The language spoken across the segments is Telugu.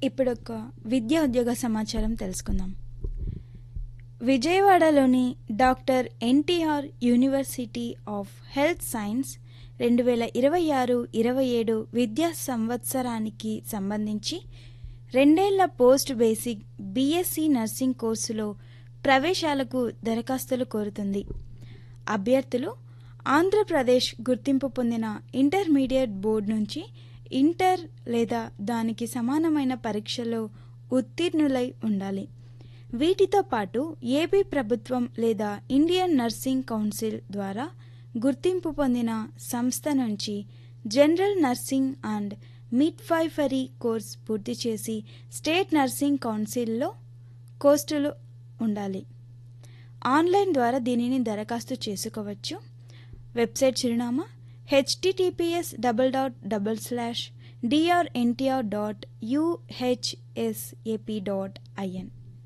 ఇప్పుడు ఒక విద్యా ఉద్యోగ సమాచారం తెలుసుకుందాం విజయవాడలోని doctor NTR university of health science రెండు వేల ఇరవై ఆరు ఇరవై ఏడు విద్యా సంవత్సరానికి సంబంధించి రెండేళ్ల పోస్ట్ బేసిక్ బీఎస్సీ నర్సింగ్ కోర్సులో ప్రవేశాలకు దరఖాస్తులు కోరుతుంది అభ్యర్థులు ఆంధ్రప్రదేశ్ గుర్తింపు పొందిన ఇంటర్మీడియట్ బోర్డు నుంచి ఇంటర్ లేదా దానికి సమానమైన పరీక్షలో ఉత్తీర్ణులై ఉండాలి వీటితో పాటు ఏపీ ప్రభుత్వం లేదా ఇండియన్ నర్సింగ్ కౌన్సిల్ ద్వారా గుర్తింపు పొందిన సంస్థ నుంచి general nursing and midwifery course పూర్తి చేసి స్టేట్ నర్సింగ్ కౌన్సిల్లో కోర్సులు ఉండాలి ఆన్లైన్ ద్వారా దీనిని దరఖాస్తు చేసుకోవచ్చు వెబ్సైట్ చిరునామా HTTPS double dot double slash DRNTR dot UHSAP dot IN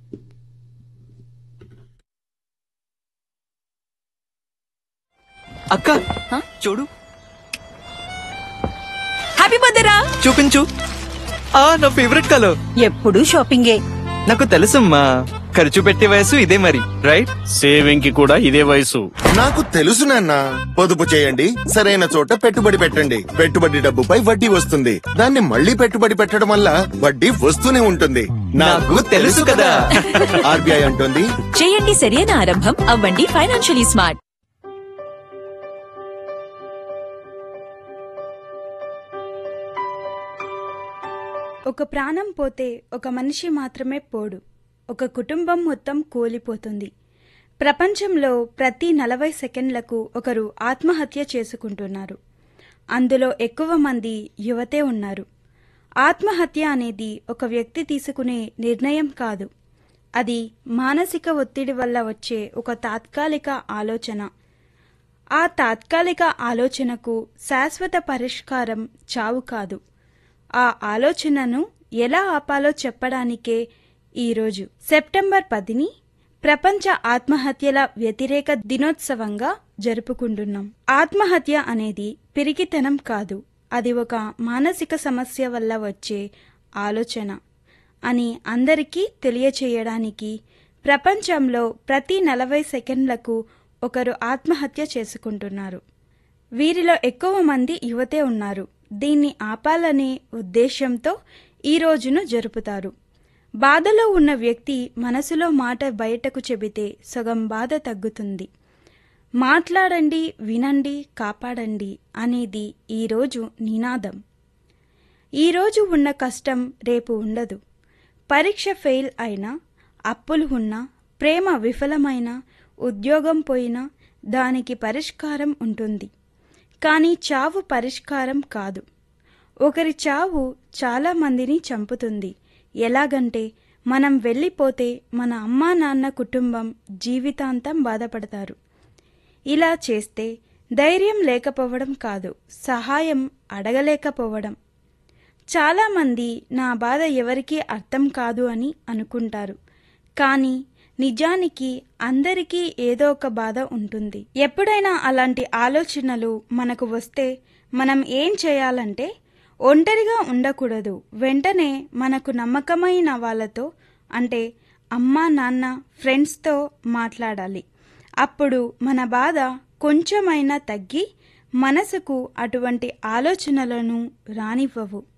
అక్క చూడు హ్యాపీ బర్త్డేరా చూపించు ఆ నా ఫేవరెట్ కలర్ ఎప్పుడు షాపింగే నాకు తెలుసమ్మా ఖర్చు పెట్టే వయసు ఇదే మరి రైట్ సేవింగ్ కి కూడా ఇదే వయసు నాకు తెలుసు నాన్న పొదుపు చేయండి సరైన చోట పెట్టుబడి పెట్టండి పెట్టుబడి డబ్బుపై వడ్డీ వస్తుంది దాన్ని మళ్ళీ పెట్టుబడి పెట్టడం వల్ల వడ్డీ వస్తూనే ఉంటుంది నాకు తెలుసు కదా. ఆర్బీఐ అంటుంది చేయండి సరైన ఆరంభం అవ్వండి ఫైనాన్షియలీ స్మార్ట్ ఒక ప్రాణం పోతే ఒక మనిషి మాత్రమే పోడు ఒక కుటుంబం మొత్తం కూలిపోతుంది ప్రపంచంలో ప్రతి నలభై సెకండ్లకు ఒకరు ఆత్మహత్య చేసుకుంటున్నారు అందులో ఎక్కువ మంది యువతే ఉన్నారు ఆత్మహత్య అనేది ఒక వ్యక్తి తీసుకునే నిర్ణయం కాదు అది మానసిక ఒత్తిడి వల్ల వచ్చే ఒక తాత్కాలిక ఆలోచన ఆ తాత్కాలిక ఆలోచనకు శాశ్వత పరిష్కారం చావు కాదు ఆ ఆలోచనను ఎలా ఆపాలో చెప్పడానికే ఈరోజు సెప్టెంబర్ పదిని ప్రపంచ ఆత్మహత్యల వ్యతిరేక దినోత్సవంగా జరుపుకుంటున్నాం ఆత్మహత్య అనేది పిరికితనం కాదు అది ఒక మానసిక సమస్య వల్ల వచ్చే ఆలోచన అని అందరికీ తెలియచేయడానికి ప్రపంచంలో ప్రతి నలభై సెకండ్లకు ఒకరు ఆత్మహత్య చేసుకుంటున్నారు వీరిలో ఎక్కువ మంది యువతే ఉన్నారు దీన్ని ఆపాలనే ఉద్దేశంతో ఈ రోజును జరుపుతారు బాధలో ఉన్న వ్యక్తి మనసులో మాట బయటకు చెబితే సగం బాధ తగ్గుతుంది మాట్లాడండి వినండి కాపాడండి అనేది ఈరోజు నినాదం ఈరోజు ఉన్న కష్టం రేపు ఉండదు పరీక్ష ఫెయిల్ అయినా అప్పులు ఉన్నా ప్రేమ విఫలమైన ఉద్యోగం పోయినా దానికి పరిష్కారం ఉంటుంది కానీ చావు పరిష్కారం కాదు ఒకరి చావు చాలా మందిని చంపుతుంది ఎలాగంటే మనం వెళ్ళిపోతే మన అమ్మా నాన్న కుటుంబం జీవితాంతం బాధపడతారు ఇలా చేస్తే ధైర్యం లేకపోవడం కాదు సహాయం అడగలేకపోవడం చాలామంది నా బాధ ఎవరికీ అర్థం కాదు అని అనుకుంటారు కానీ నిజానికి అందరికీ ఏదో ఒక బాధ ఉంటుంది ఎప్పుడైనా అలాంటి ఆలోచనలు మనకు వస్తే మనం ఏం చేయాలంటే ఒంటరిగా ఉండకూడదు వెంటనే మనకు నమ్మకమైన వాళ్ళతో అంటే అమ్మా నాన్న ఫ్రెండ్స్తో మాట్లాడాలి అప్పుడు మన బాధ కొంచెమైనా తగ్గి మనసుకు అటువంటి ఆలోచనలను రానివ్వవు